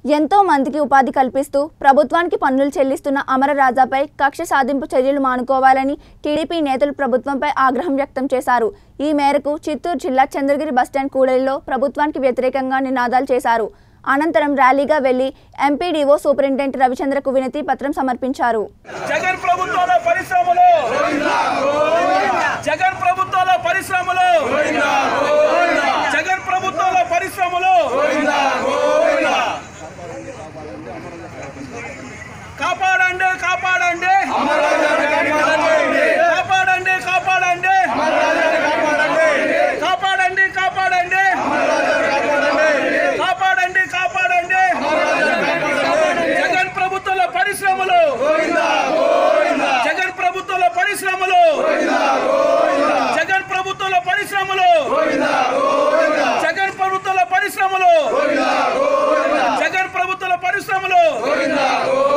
ఎంతో మందికి ఉపాధి కల్పిస్తూ ప్రభుత్వానికి పన్నులు చెల్లిస్తున్న అమర రాజాపై కక్ష సాధింపు చర్యలు మానుకోవాలని టీడీపీ నేతలు ప్రభుత్వంపై ఆగ్రహం వ్యక్తం చేశారు ఈ మేరకు చిత్తూరు జిల్లా చంద్రగిరి బస్టాండ్ కూడలిలో ప్రభుత్వానికి వ్యతిరేకంగా నినాదాలు చేశారు అనంతరం ర్యాలీగా వెళ్లి ఎంపీడీఓ సూపరింటెండెంట్ రవిచంద్రకు వినతి పత్రం సమర్పించారు జగన్ ప్రభుత్వాల పరిశ్రమలు జగన్ ప్రభుత్వాల పరిశ్రమలు జగన్ ప్రభుత్వాల పరిశ్రమలు కాపాడండి కాపాడండి కాపాడండి కాపాడండి కాపాడండి కాపాడండి కాపాడండి కాపాడండి జగన్ ప్రభుత్వాల పరిశ్రమలు జగన్ ప్రభుత్వాల పరిశ్రమలు జగన్ ప్రభుత్వాల పరిశ్రమలు జగన్ ప్రభుత్వాల పరిశ్రమలు జగన్ ప్రభుత్వాల పరిశ్రమలు